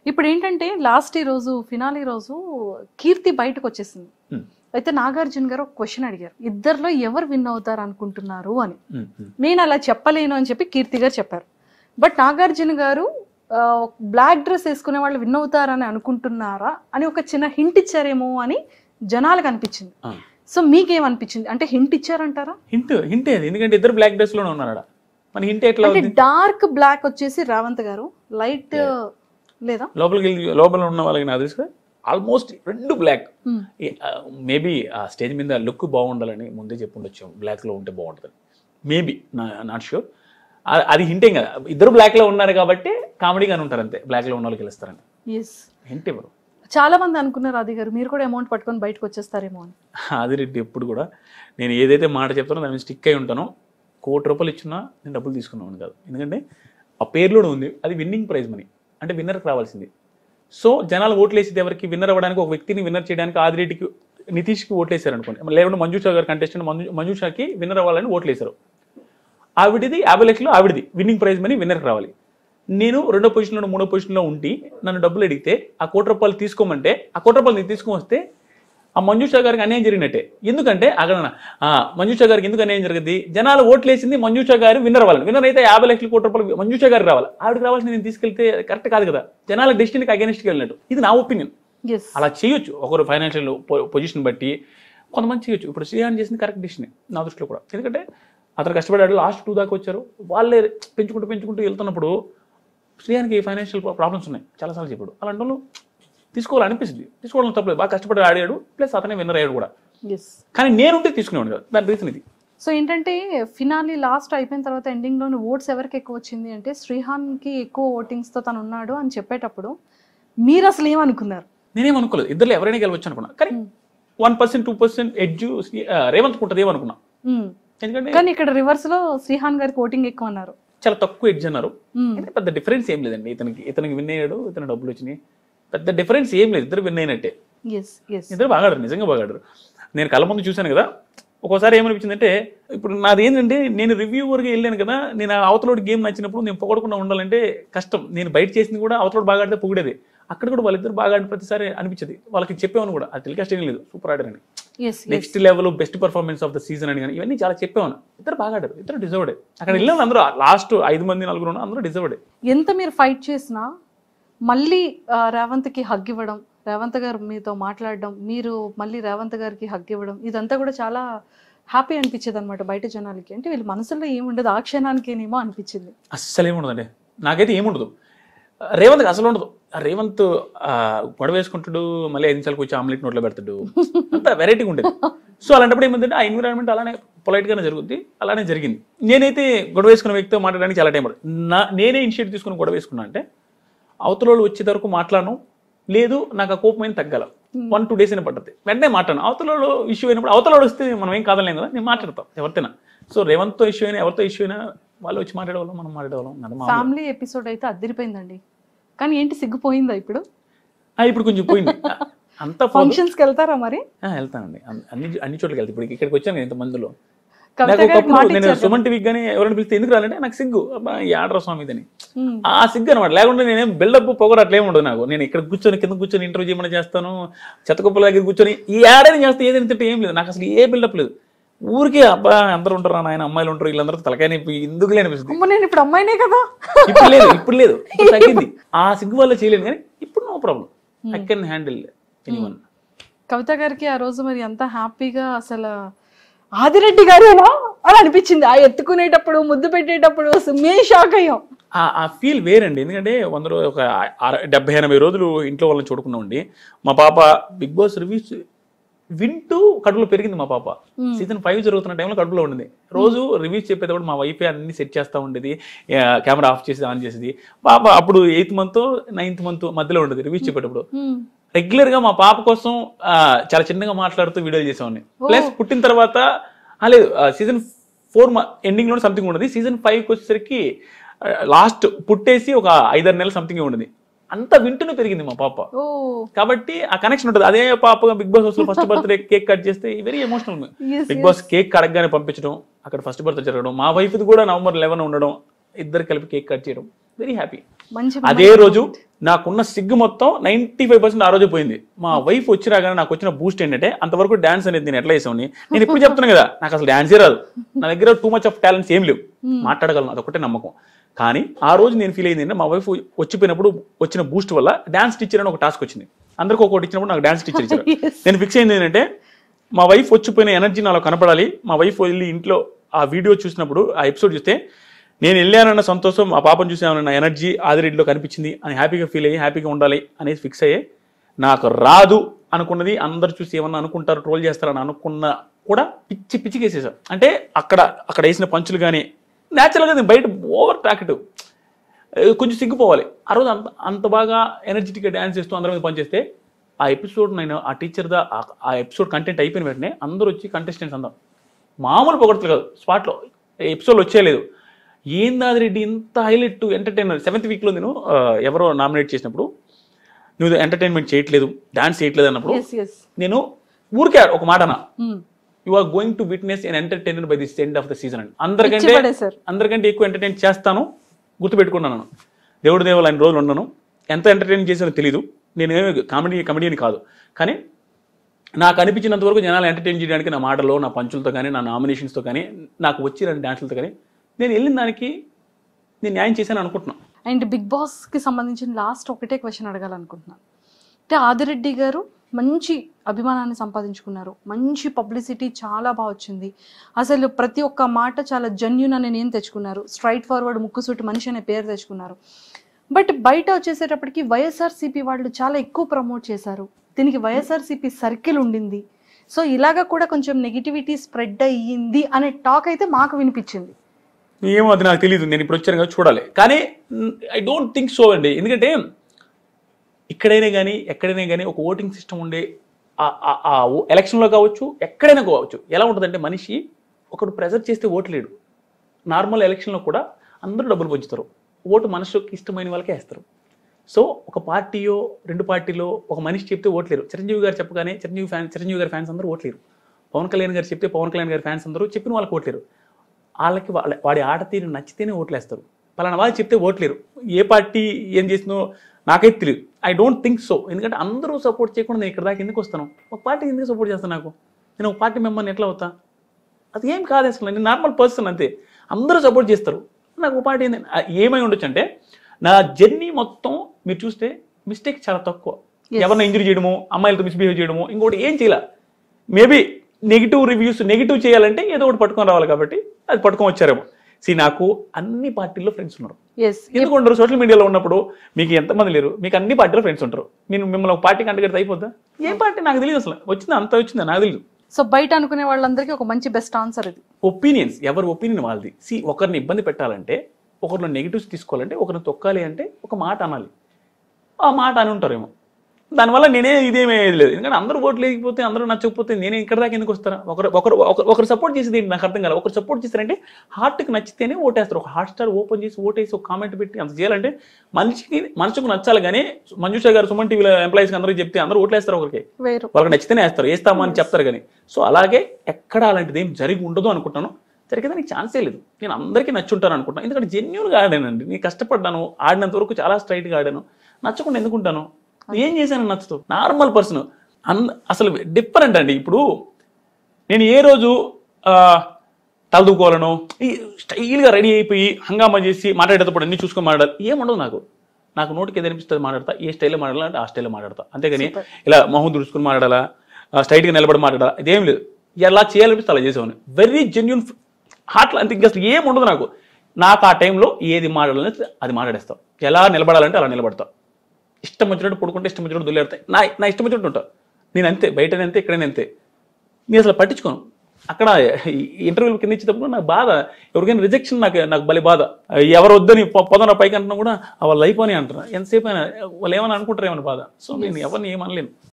ఇప్పుడు ఏంటంటే లాస్ట్ ఈ రోజు ఫినాలి రోజు కీర్తి బయటకు వచ్చేసింది Hmm. అయితే నాగార్జున గారు ఒక క్వశ్చన్ అడిగారు ఇద్దరిలో ఎవరు విన్ అవుతారు అనుకుంటున్నారు అని ఉమ్, ఉమ్. నేను అలా చెప్పలేను అని చెప్పి కీర్తి గారు చెప్పారు బట్ నాగార్జున గారు బ్లాక్ డ్రెస్ వేసుకునే వాళ్ళు విన్ అవుతారని అనుకుంటున్నారా అని ఒక చిన్న హింట్ ఇచ్చారేమో అని జనాలకు అనిపించింది ఆ. సో మీకేమనిపించింది అంటే హింట్ ఇచ్చారంటారా హింట్ హింటే అది ఎందుకంటే ఇద్దరు బ్లాక్ డ్రెస్ లోనే ఉన్నాడు ఆడ. మన హింట్ ఎట్లా అంటే అవుతుంది డార్క్ బ్లాక్ వచ్చేసి రేవంత్ గారు లైట్ లేదా లోపలికి వెళ్ళి లోపల ఉన్న వాళ్ళకి నాకు తెలుసు ఆల్మోస్ట్ రెండు బ్లాక్ Hmm. మేబీ ఆ స్టేజ్ మీద లుక్ బాగుండాలని ముందే చెప్పుండొచ్చు బ్లాక్ లో ఉంటే బాగుంటుంది మేబీ నాట్ షూర్ అది హింటే కదా ఇద్దరు బ్లాక్ లో ఉన్నారు కాబట్టి కామెడీగానే ఉంటారు అంతే బ్లాక్ లో ఉన్న వాళ్ళకి గెలుస్తారని ఎస్ హింట్ ఎవరు చాలా మంది అనుకున్నారు అది గారు మీరు కూడా అమౌంట్ పట్టుకొని బయటకు వచ్చేస్తారేమో అని ఆదిరెడ్డి ఎప్పుడు కూడా నేను ఏదైతే మాట చెప్తానో దాని మీద స్టిక్ అయి ఉంటానో కోటి రూపాయలు ఇచ్చినా నేను డబ్బులు తీసుకున్నాను కాదు ఎందుకంటే ఆ పేరులో ఉంది అది విన్నింగ్ ప్రైజ్ మనీ అంటే విన్నర్కి రావాల్సింది సో జనాలు ఓట్లేసేది ఎవరికి విన్నర్ అవ్వడానికి ఒక వ్యక్తిని విన్నర్ చేయడానికి ఆదిరెడ్డికి నితీష్కి ఓట్లేశారు అనుకోండి లేకుంటే మంజుషా గారు కంటెస్టెంట్ మంజు మంజుషాకి విన్నర్ అవ్వాలని ఓట్లేశారు ఆవిడిది యాభై లక్షలు ఆవిడిది విన్నింగ్ ప్రైజ్ మనీ విన్నర్కి రావాలి నేను రెండో పొజిషన్లో మూడో పొజిషన్లో ఉండి నన్ను డబ్బులు అడిగితే ఆ కోటి రూపాయలు తీసుకోమంటే ఆ కోటి రూపాయలు నేను తీసుకొని వస్తే ఆ మంజుషా గారికి అన్యాయం జరిగినట్టే ఎందుకంటే అక్కడ ఆ, మంజుషా గారికి ఎందుకు అన్యాయం జరిగింది జనాలు ఓట్లేసింది మంజుషా గారు విన్నర్ అవ్వాలి విన్నర్ అయితే యాభై లక్షల కోటి రూపాయలు మంజుషా గారికి రావాలి ఆవిడకి రావాల్సింది నేను తీసుకెళ్తే కరెక్ట్ కాదు కదా జనాల డెస్టినీకి అగేనిస్ట్కి వెళ్ళినట్టు ఇది నా ఒపీనియన్ ఎస్ అలా చేయొచ్చు ఒకరు ఫైనాన్షియల్ పొజిషన్ బట్టి కొంతమంది చేయొచ్చు ఇప్పుడు శ్రీహాన్ చేసింది కరెక్ట్ డిసిషన్ నా దృష్టిలో కూడా ఎందుకంటే అతను కష్టపడ్డాడు లాస్ట్ టూ దాకా వచ్చారు వాళ్ళే పెంచుకుంటూ పెంచుకుంటూ వెళ్తున్నప్పుడు శ్రీహాన్కి ఫైనాన్షియల్ ప్రాబ్లమ్స్ ఉన్నాయి చాలాసార్లు చెప్పాడు అలాంటి వాళ్ళు తీసుకోవాలనిపిస్తుంది తీసుకోవడం తప్పలేదు బాగా కష్టపడి ఆడాడు ప్లస్ అతనే విన్నర్ అయ్యాడు కూడా ఎస్ కానీ నేనుంటే తీసుకునేవాడు కదా దాని రీజన్ ఇది సో ఏంటంటే ఫినాలి లాస్ట్ అయిపోయిన తర్వాత ఎండింగ్ లోని ఓట్స్ ఎవరికి ఎక్కువ వచ్చింది అంటే శ్రీహాన్ కి ఎక్కువ ఓటింగ్స్ తో తను ఉన్నాడు అని చెప్పేటప్పుడు మీరు అసలు ఏమనుకున్నారు నేనేం అనుకోలేదు ఇద్దరు ఎవరైనా గెలవచ్చు అనుకున్నా కానీ Hmm. One percent two percent edge Revanth ఉంటుంది ఏమనుకున్నా మ్మ్. ఎందుకంటే కానీ ఇక్కడ రివర్స్ లో శ్రీహాన్ గారికి ఓటింగ్ ఎక్కువ అన్నారు చాలా తక్కువ ఎడ్జ్ అన్నారు మ్మ్. అంటే పెద్ద డిఫరెన్స్ ఏం లేదండి ఇతనికి ఇతనికి విన్ అయ్యాడు ఇతను డబ్బులు వచ్చినాయి పెద్ద డిఫరెన్స్ ఏం లేదు ఇద్దరు విన్ అయినట్టే ఎస్ ఎస్ ఇద్దరు బాగాడారు నిజంగా బాగాడారు నేను కళ్ళ ముందు చూశాను కదా ఒక్కోసారి ఏమనిపించిందంటే ఇప్పుడు నాది ఏంటంటే నేను రివ్యూవర్గా వెళ్ళాను కదా నేను ఆ అవతలోడి గేమ్ నచ్చినప్పుడు నేను పొగడకుండా ఉండాలంటే కష్టం నేను బయట చేసింది కూడా అవతలోడు బాగా ఆడితే పొగిడేది అక్కడ కూడా వాళ్ళిద్దరు బాగా ఆడిన ప్రతిసారి అనిపించదు వాళ్ళకి చెప్పేవాను కూడా అది టెలికాస్ట్ ఏం లేదు సూపర్ ఆడారని yes next level best performance of the season అని కానీ ఇవన్నీ చాలా చెప్పేవాను ఇద్దరు బాగా ఆడారు ఇద్దరు డిజర్వ్డే అక్కడ వెళ్ళిన అందరూ లాస్ట్ ఐదు మంది నలుగురు ఉన్నారు, అందరూ డిజర్వ్డే ఎంత మీరు ఫైట్ చేసినా మళ్ళీ ఆ, రేవంత్కి హగ్ ఇవ్వడం రేవంత్ గారు మీతో మాట్లాడడం మీరు మళ్ళీ రేవంత్ గారికి హగ్ ఇవ్వడం ఇదంతా కూడా చాలా హ్యాపీ అనిపించేది అనమాట బయట జనాలకి అంటే వీళ్ళ మనసులో ఏముండదు ఆ క్షణానికేనేమో అనిపించింది అస్సలు ఏముండదండి నాకైతే ఏముండదు రేవంత్కి అసలు ఉండదు ఆ రేవంత్ ఆ, గొడవ వేసుకుంటాడు మళ్ళీ ఐదు నిమిషాలకు వచ్చి ఆమ్లెట్ నోట్లో పెడతాడు అంత వెరైటీగా ఉండేది సో అలాంటప్పుడు ఏమైందంటే ఆ ఎన్విరాన్మెంట్ అలానే పొలైట్ గానే జరుగుద్ది అలానే జరిగింది నేనైతే గొడవ వేసుకున్న వ్యక్తితో మాట్లాడడానికి చాలా టైం పడుతుంది నా నేనే ఇనిషియేట్ తీసుకుని గొడవ వేసుకున్నా అంటే అవతల వాళ్ళు వచ్చే వరకు మాట్లాడను లేదు నాకు ఆ కోపం అయిన తగ్గాల వన్ టూ డేస్ అయినా పడుతుంది వెంటనే మాట్లాడను అవతల ఇష్యూ అయినప్పుడు అవతల వాడు వస్తే మనం ఏం కాదలేం కదా నేను మాట్లాడతాం ఎవరితోనా సో రేవంత్తో ఇష్యూ అయినా ఎవరితో ఇష్యూ అయినా వాళ్ళు వచ్చి మాట్లాడేవాళ్ళం మనం మాట్లాడేవాళ్ళం అది మామూలు. ఫ్యామిలీ ఎపిసోడ్ అయితే అదిరిపోయిందండి కానీ ఏంటి సిగ్గుపోయిందా ఇప్పుడు ఆ, ఇప్పుడు కొంచెం పోయింది అంత ఫంక్షన్స్కి వెళ్తారా మరి వెళ్తానండి అన్ని అన్ని- అన్ని చోట్లకి వెళ్తాను ఇప్పుడు ఇక్కడికి వచ్చాను ఇంత మందిలో కవిత నాకు గారికి ఒకప్పుడు మాట నేను ఇచ్చారు సుమన్ టీవీకి కానీ ఎవరైనా పిలిస్తే ఎందుకు రాలంటే నాకు సిగ్గు అబ్బా ఈ ఆర్డర్ స్వామి ఇదని ఉమ్. ఆ సిగ్గు అనమాట లేకుంటే నేనేం బిల్డప్ పొగరు అట్లేం ఉండదు నాకు నేను ఇక్కడ కూర్చొని కింద కూర్చొని ఇంటర్వ్యూ చేయమని చేస్తాను చెత్తకుప్పల దగ్గర కూర్చొని ఈ ఆడని చేస్తే ఏదైనా తింటే ఏం లేదు నాకు అసలు ఏ బిల్డప్ లేదు ఊరికే అబ్బా అందరూ ఉంటారు నాయన అమ్మాయిలు ఉంటారు వీళ్ళందరూ తలకాయ నొప్పి ఎందుకు లేనిపిస్తుంది అమ్మ నేను ఇప్పుడు అమ్మాయినే కదా ఇప్పుడు లేదు ఇప్పుడు లేదు ఇప్పుడు తగ్గింది ఆ సిగ్గు వల్ల చేయలేను కానీ ఇప్పుడు no problem I can handle anyone Kavitha గారికి ఆ రోజు మరి ఎంత హ్యాపీగా అసలు ఆదిరెడ్డి గారేనా అని అనిపించింది ఆ ఎత్తుకునేటప్పుడు ముద్దు పెట్టేటప్పుడు అసలు మేము షాక్ అయ్యాం ఆ- ఆ ఫీల్ వేరండి ఎందుకంటే వంద రోజు ఒక అర- డెబ్బై ఎనభై రోజులు ఇంట్లో వాళ్ళని చూడకుండా మా పాప బిగ్ బాస్ రివ్యూస్ వింటూ కడుపులో పెరిగింది మా పాప సీజన్ ఫైవ్ జరుగుతున్న టైంలో కడుపులో ఉండింది రోజు రివ్యూస్ చెప్పేటప్పుడు మా వైఫే అన్ని సెట్ చేస్తూ ఉండేది కెమెరా ఆఫ్ చేసి ఆన్ చేసేది పాప అప్పుడు ఎయిత్ మంత్ నైన్త్ మంత్ మధ్యలో ఉండేది రివ్యూస్ చెప్పేటప్పుడు రెగ్యులర్ గా మా పాప కోసం ఆ, చాలా చిన్నగా మాట్లాడుతూ వీడియోలు చేసేవాడిని ప్లస్ పుట్టిన తర్వాత ఆ, లేదు సీజన్ ఫోర్ ఎండింగ్ లో సంథింగ్ ఉండదు సీజన్ ఫైవ్ కి వచ్చేసరికి లాస్ట్ పుట్టేసి ఒక ఐదారు నెలలు సంథింగ్ ఉండదు అంత వింటూనే పెరిగింది మా పాప ఓ కాబట్టి ఆ కనెక్షన్ ఉంటుంది అదే పాప బిగ్ బాస్ హౌస్ లో ఫస్ట్ బర్త్డే కేక్ కట్ చేస్తే very emotional yes, Bigg Boss cake కడగగానే పంపించడం అక్కడ ఫస్ట్ బర్త్డే జరగడం మా వైఫ్ కూడా నవంబర్ లెవెన్ ఉండడం ఇద్దరు కలిపి కేక్ కట్ చేయడం వెరీ హ్యాపీ మంచి అదే రోజు నాకున్న సిగ్గు మొత్తం నైంటీ ఫైవ్ పర్సెంట్ ఆ రోజు పోయింది మా వైఫ్ వచ్చి రాగానే నాకు వచ్చిన బూస్ట్ ఏంటంటే అంతవరకు డాన్స్ అనేది నేను ఎట్లా చేసామని నేను ఇప్పుడు చెప్తున్నాను కదా నాకు అసలు డాన్సే రాదు నా దగ్గర టూ మచ్ ఆఫ్ టాలెంట్స్ ఏం లేవు మాట్లాడగలను అదొకటే నమ్మకం కానీ ఆ రోజు నేను ఫీల్ అయింది ఏంటంటే మా వైఫ్ వచ్చిపోయినప్పుడు వచ్చిన బూస్ట్ వల్ల డాన్స్ టీచర్ అని ఒక టాస్క్ వచ్చింది అందరికీ ఒకటి ఇచ్చినప్పుడు నాకు డాన్స్ టీచర్ ఇచ్చారు Yes. నేను ఫిక్స్ అయింది ఏంటంటే మా వైఫ్ వచ్చిపోయిన ఎనర్జీ నాలో కనపడాలి మా వైఫ్ వెళ్ళి ఇంట్లో ఆ వీడియో చూసినప్పుడు ఆ ఎపిసోడ్ చూస్తే నేను వెళ్ళానన్న సంతోషం ఆ పాపను చూసామన్న ఎనర్జీ ఆదిరెడ్డిలో కనిపించింది అని హ్యాపీగా ఫీల్ అయ్యి హ్యాపీగా ఉండాలి అనేది ఫిక్స్ అయ్యి నాకు రాదు అనుకున్నది అందరు చూసి ఏమన్నా అనుకుంటారు ట్రోల్ చేస్తారని అనుకున్న కూడా పిచ్చి పిచ్చికి వేసేసారు అంటే అక్కడ అక్కడ వేసిన పంచులు కానీ న్యాచురల్గా నేను బయట ఓవర్ టాకెటివ్ కొంచెం సిగ్గుపోవాలి ఆ రోజు అంత అంత బాగా ఎనర్జెటిక్గా డ్యాన్స్ చేస్తూ అందరి మీద పనిచేస్తే ఆ ఎపిసోడ్ నేను ఆ టీచర్ దా ఆ- ఆ ఎపిసోడ్ కంటెంట్ అయిపోయిన వెంటనే అందరూ వచ్చి కంటెస్టెంట్స్ అందరం మామూలు పొగడతలు కాదు స్పాట్లో ఎపిసోడ్ వచ్చేయలేదు ఏందాది రెడ్డి ఇంత హైలైట్ ఎంటర్టైనర్ సెవెంత్ వీక్లో నేను ఆ, ఎవరో నామినేట్ చేసినప్పుడు నువ్వు ఎంటర్టైన్మెంట్ చేయట్లేదు డాన్స్ చేయట్లేదు అన్నప్పుడు ఎస్ ఎస్ నేను ఊరికే ఒక మాట అన్నా you are going to witness an entertainer by this end of the season అండి అందరికంటే పడేశారు అందరికంటే ఎక్కువ ఎంటర్టైన్ చేస్తాను గుర్తుపెట్టుకున్నాను దేవుడి దేవుడు ఆయన రోజులు ఉన్నాను ఎంత ఎంటర్టైన్ చేసానో తెలియదు నేనేమి కామెడీ కమెడీని కాదు కానీ నాకు అనిపించినంత వరకు జనాలు ఎంటర్టైన్ చేయడానికి నా మాటలో నా పంచులతో కానీ నా నామినేషన్స్తో కానీ నాకు వచ్చి రెండు డాన్సులతో కానీ నేను వెళ్ళిన దానికి నేను న్యాయం చేశాను అనుకుంటున్నాను అండ్ బిగ్ బాస్ కి సంబంధించిన లాస్ట్ ఒకటే క్వశ్చన్ అడగాలనుకుంటున్నాను అంటే ఆదిరెడ్డి గారు మంచి అభిమానాన్ని సంపాదించుకున్నారు మంచి పబ్లిసిటీ చాలా బాగా వచ్చింది అసలు ప్రతి ఒక్క మాట చాలా జెన్యున్ అనే నేను తెచ్చుకున్నారు స్ట్రైట్ ఫార్వర్డ్ ముక్కుసూటి మనిషి అనే పేరు తెచ్చుకున్నారు బట్ బయట వచ్చేసేటప్పటికి వైఎస్ఆర్సీపీ వాళ్ళు చాలా ఎక్కువ ప్రమోట్ చేశారు దీనికి వైఎస్ఆర్సీపీ సర్కిల్ ఉండింది సో ఇలాగా కూడా కొంచెం నెగిటివిటీ స్ప్రెడ్ అయ్యింది అనే టాక్ అయితే మాకు వినిపించింది ఏమో అది నాకు తెలియదు నేను ఇప్పుడు వచ్చాను కదా చూడాలి కానీ ఐ డోంట్ థింక్ సో అండి ఎందుకంటే ఇక్కడైనా కానీ ఎక్కడైనా కానీ ఒక ఓటింగ్ సిస్టమ్ ఉండే ఆ- ఆ- ఆ ఎలక్షన్లో కావచ్చు ఎక్కడైనా కావచ్చు ఎలా ఉంటుందంటే మనిషి ఒకడు ప్రెజర్ చేస్తే ఓట్లేడు నార్మల్ ఎలక్షన్లో కూడా అందరూ డబ్బులు పంచుతారు ఓటు మనసుకి ఇష్టమైన వాళ్ళకే వేస్తారు సో ఒక పార్టీయో రెండు పార్టీలో ఒక మనిషి చెప్తే ఓట్లేరు చిరంజీవి గారు చెప్పగానే చిరంజీవి ఫ్యాన్ చిరంజీవి గారి ఫ్యాన్స్ అందరూ ఓట్లేరు పవన్ కళ్యాణ్ గారు చెప్తే పవన్ కళ్యాణ్ గారి ఫ్యాన్స్ అందరూ చెప్పిన వాళ్ళకి ఓట్లేరు వాళ్ళకి వాళ్ళ వాడి ఆట తీరు నచ్చితేనే ఓట్లేస్తారు పలానా వాళ్ళు చెప్తే ఓట్లేరు ఏ పార్టీ ఏం చేసిందో నాకైతే తెలియదు ఐ డోంట్ థింక్ సో ఎందుకంటే అందరూ సపోర్ట్ చేయకుండా నేను ఇక్కడ దాకా ఎందుకు వస్తాను ఒక పార్టీ ఎందుకు సపోర్ట్ చేస్తాను నాకు నేను ఒక పార్టీ మెంబర్ని ఎట్లా అవుతా అది ఏం కాదు అసలు నేను నార్మల్ పర్సన్ అంతే అందరూ సపోర్ట్ చేస్తారు నాకు ఒక పార్టీ ఏంది ఆ, ఏమై ఉండొచ్చు అంటే నా జర్నీ మొత్తం మీరు చూస్తే మిస్టేక్ చాలా తక్కువ Yes. ఎవరిని ఇంజరీ చేయడము అమ్మాయిలతో మిస్బిహేవ్ చేయడము ఇంకోటి ఏం చేయాల మేబీ నెగిటివ్ రివ్యూస్ నెగిటివ్ చేయాలంటే ఏదో ఒకటి పట్టుకొని రావాలి కాబట్టి అది పట్టుకొని వచ్చారేమో సి నాకు అన్ని పార్టీల్లో ఫ్రెండ్స్ ఉన్నారు ఎస్ ఎందుకు ఉండరు సోషల్ మీడియాలో ఉన్నప్పుడు మీకు ఎంతమంది లేరు మీకు అన్ని పార్టీలో ఫ్రెండ్స్ ఉంటారు నేను మిమ్మల్ని ఒక పార్టీకి అంటగడితే అయిపోద్దా ఏ పార్టీ నాకు తెలియదు అసలు వచ్చిందా అంత వచ్చిందా నాకు తెలియదు సో బయట అనుకునే వాళ్ళందరికీ ఒక మంచి బెస్ట్ ఆన్సర్ ఇది ఒపీనియన్స్ ఎవరి ఒపీనియన్ వాళ్ళది సి ఒకరిని ఇబ్బంది పెట్టాలంటే ఒకరిలో నెగిటివ్స్ తీసుకోవాలంటే ఒకరిని తొక్కాలి అంటే ఒక మాట అనాలి ఆ మాట అని ఉంటారేమో దానివల్ల నేనే ఇదేమీ ఏది లేదు ఎందుకంటే అందరూ ఓట్లు లేకపోతే అందరూ నచ్చకపోతే నేనే ఇక్కడ దాకా ఎందుకు వస్తారా ఒకరు ఒకరు ఒకరు- ఒకరు సపోర్ట్ చేసేది ఏంటి నాకు అర్థం కాదు ఒకరు సపోర్ట్ చేస్తారంటే హార్ట్కి నచ్చితేనే ఓటేస్తారు ఒక హాట్ స్టార్ ఓపెన్ చేసి ఓటేసి ఒక కామెంట్ పెట్టి అంత చేయాలంటే మనిషికి మనసుకు నచ్చాలి కానీ మంజుషా గారు సుమన్ టీవీలో ఎంప్లాయీస్కి అందరూ చెప్తే అందరూ ఓట్లేస్తారు ఒకరికి వేరు వాళ్ళకి నచ్చితేనే వేస్తారు వేస్తామా అని చెప్తారు కానీ సో అలాగే ఎక్కడ అలాంటిది ఏం జరిగి ఉండదు అనుకుంటాను జరిగేదానికి ఛాన్సే లేదు నేను అందరికీ నచ్చుంటాను అనుకుంటాను ఎందుకంటే జెన్యున్గా ఆడానండి నేను కష్టపడ్డాను ఆడినంత వరకు చాలా స్ట్రైట్గా ఆడాను నచ్చకుండా ఎందుకుంటాను ఏం చేశాను నచ్చదు నార్మల్ పర్సన్ అన్ అసలు డిఫరెంట్ అండి ఇప్పుడు నేను ఏ రోజు ఆ, తలదూకోవాలను ఈ స్టైల్గా రెడీ అయిపోయి హంగామా చేసి మాట్లాడేటప్పుడు అన్ని చూసుకొని మాట్లాడాలి ఏముండదు నాకు నాకు నోటికి ఏది అనిపిస్తుంది మాట్లాడతా ఏ స్టైల్లో మాట్లాడాలంటే ఆ స్టైల్లో మాట్లాడతా అంతేగాని Super. ఇలా మొహం దుడుచుకుని మాట్లాడాలా ఆ, స్ట్రైట్గా నిలబడి మాట్లాడాలా ఇదేం లేదు ఎలా చేయాలనిపిస్తే అలా చేసేవాడిని వెరీ జెన్యున్ హార్ట్లో అంతే ఇంకా అసలు ఏం ఉండదు నాకు నాకు ఆ టైంలో ఏది మాట్లాడాలని అది మాట్లాడేస్తాం ఎలా నిలబడాలంటే అలా నిలబడతా ఇష్టం వచ్చినట్టు పడుకుంటే ఇష్టం వచ్చినట్టు దుల్లేడతాయి నా నా ఇష్టం వచ్చినట్టు ఉంటా నేను అంతే బయటనే అంతే ఇక్కడనే అంతే నేను అసలు పట్టించుకోను అక్కడ ఇంటర్వ్యూలు కింద ఇచ్చేటప్పుడు నాకు బాధ ఎవరికైనా రిజెక్షన్ నాకు నాకు బలి బాధ ఎవరు వద్దని పొ- పొదన పైకి అంటున్నా కూడా వాళ్ళ లైఫ్ అని అంటారు ఎంతసేపు అయినా వాళ్ళు ఏమైనా అనుకుంటారు ఏమైనా బాధ సో నేను ఎవరిని ఏమనలేను